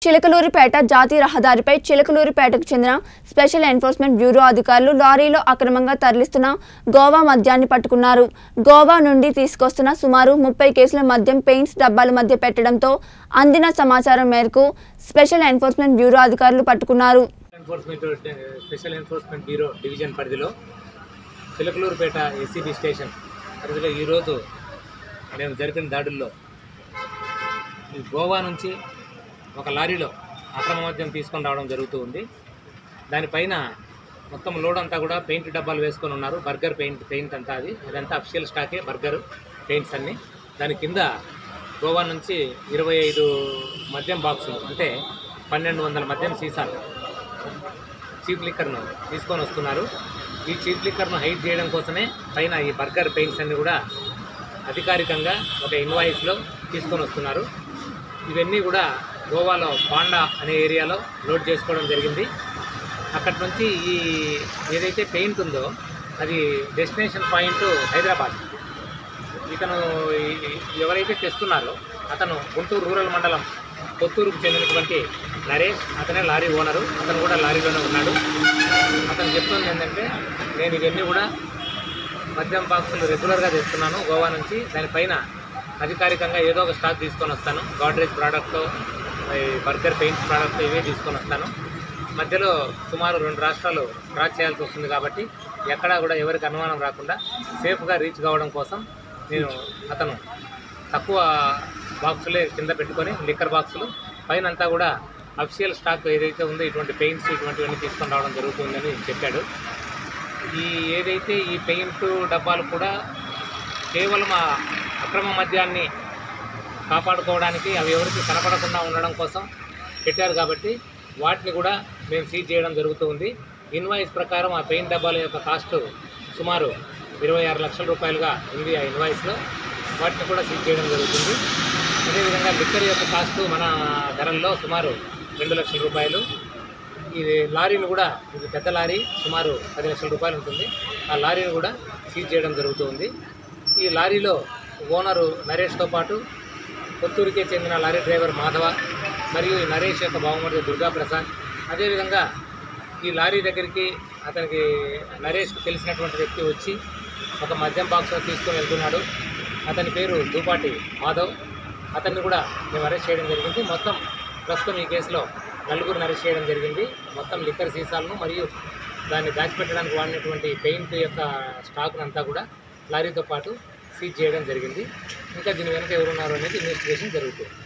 చిలకలూరిపేట జాతీయ రహదారిపై చిలకలూరిపేటకు చెందిన స్పెషల్ ఎన్ఫోర్స్మెంట్ బ్యూరో అధికారులు లారీలో అక్రమంగా తరలిస్తున్న గోవా మద్యాన్ని పట్టుకున్నారు గోవా నుండి తీసుకొస్తున్న సుమారు ముప్పై కేసుల మద్యం పెయింట్స్ డబ్బాల మధ్య పెట్టడంతో అందిన సమాచారం మేరకు స్పెషల్ ఎన్ఫోర్స్మెంట్ బ్యూరో అధికారులు పట్టుకున్నారు enforcement special enforcement bureau division పరిధిలో చిలకలూరుపేట ఏసీబీ స్టేషన్ పరిధిలో ఈరోజు మేము జరిపిన దాడుల్లో ఈ గోవా నుంచి ఒక లారీలో అక్రమ మద్యం తీసుకొని రావడం జరుగుతూ ఉంది దానిపైన మొత్తం లోడ్ అంతా కూడా పెయింట్ డబ్బాలు వేసుకొని ఉన్నారు బర్గర్ పెయింట్ పెయింట్ అంతా అది అదంతా అఫిషియల్ స్టాకే బర్గర్ పెయింట్స్ అన్నీ దాని కింద గోవా నుంచి ఇరవై ఐదు మద్యం బాక్సులు అంటే పన్నెండు వందల మద్యం సీసాలు చీప్ లిక్కర్ను తీసుకొని వస్తున్నారు ఈ చీప్ లిక్కర్ను హైడ్ చేయడం కోసమే పైన ఈ బర్గర్ పెయింట్స్ అన్ని కూడా అధికారికంగా ఒక ఇన్వాయిస్లో తీసుకొని వస్తున్నారు ఇవన్నీ కూడా గోవాలో పాండా అనే ఏరియాలో లోడ్ చేసుకోవడం జరిగింది అక్కడి నుంచి ఈ ఏదైతే పెయింట్ ఉందో అది డెస్టినేషన్ పాయింట్ హైదరాబాద్ ఇతను ఈ- ఈ- ఎవరైతే తెస్తున్నారో అతను గుంటూరు రూరల్ మండలం కొత్తూరుకు చెందినటువంటి నరేష్ అతనే లారీ ఓనరు అతను కూడా లారీలోనే ఉన్నాడు అతను చెప్తుంది ఏంటంటే నేను ఇవన్నీ కూడా మద్యం బాక్సులు రెగ్యులర్గా తెస్తున్నాను గోవా నుంచి దానిపైన అధికారికంగా ఏదో ఒక స్టాక్ తీసుకొని వస్తాను Godrej product Berger paint product ఇవే తీసుకొని వస్తాను మధ్యలో సుమారు రెండు రాష్ట్రాలు క్రాస్ చేయాల్సి వస్తుంది కాబట్టి ఎక్కడా కూడా ఎవరికి అనుమానం రాకుండా సేఫ్గా రీచ్ కావడం కోసం నేను అతను తక్కువ బాక్సులే కింద పెట్టుకొని లిక్కర్ బాక్సులు పైన అంతా కూడా అఫిషియల్ స్టాక్ ఏదైతే ఉందో ఇటువంటి పెయింట్స్ ఇటువంటివన్నీ తీసుకొని రావడం జరుగుతుందని చెప్పాడు ఈ ఏదైతే ఈ పెయింట్ డబ్బాలు కూడా కేవలం ఆ అక్రమ మద్యాన్ని కాపాడుకోవడానికి అవి ఎవరికి కనపడకుండా ఉండడం కోసం పెట్టారు కాబట్టి వాటిని కూడా మేము సీజ్ చేయడం జరుగుతూ ఉంది ఇన్వాయిస్ ప్రకారం ఆ పెయింట్ డబ్బాల యొక్క కాస్ట్ సుమారు ఇరవై ఆరు లక్షల రూపాయలుగా ఉంది ఆ ఇన్వాయిస్లో వాటిని కూడా సీజ్ చేయడం జరుగుతుంది అదేవిధంగా లిక్కర్ యొక్క కాస్ట్ మన ధరల్లో సుమారు రెండు లక్షల రూపాయలు ఇది లారీని కూడా ఇది పెద్ద లారీ సుమారు పది లక్షల రూపాయలు ఉంటుంది ఆ లారీని కూడా సీజ్ చేయడం జరుగుతుంది ఈ లారీలో ఓనరు నరేష్తో పాటు కొత్తూరుకే చెందిన లారీ డ్రైవర్ మాధవ మరియు ఈ నరేష్ యొక్క బావమరిది దుర్గా ప్రసాద్ అదేవిధంగా ఈ లారీ దగ్గరికి అతనికి నరేష్కి తెలిసినటువంటి వ్యక్తి వచ్చి ఒక మద్యం బాక్స్ తీసుకొని వెళ్తున్నాడు అతని పేరు దూపాటి మాధవ్ అతన్ని కూడా మేము అరెస్ట్ చేయడం జరిగింది మొత్తం ప్రస్తుతం ఈ కేసులో నలుగురిని అరెస్ట్ చేయడం జరిగింది మొత్తం లిక్కర్ సీసాలను మరియు దాన్ని దాచిపెట్టడానికి వాడినటువంటి పెయింట్ యొక్క స్టాక్ అంతా కూడా లారీతో పాటు సీజ్ చేయడం జరిగింది ఇంకా దీని వెనుక ఎవరున్నారు అనేది ఇన్వెస్టిగేషన్ జరుగుతుంది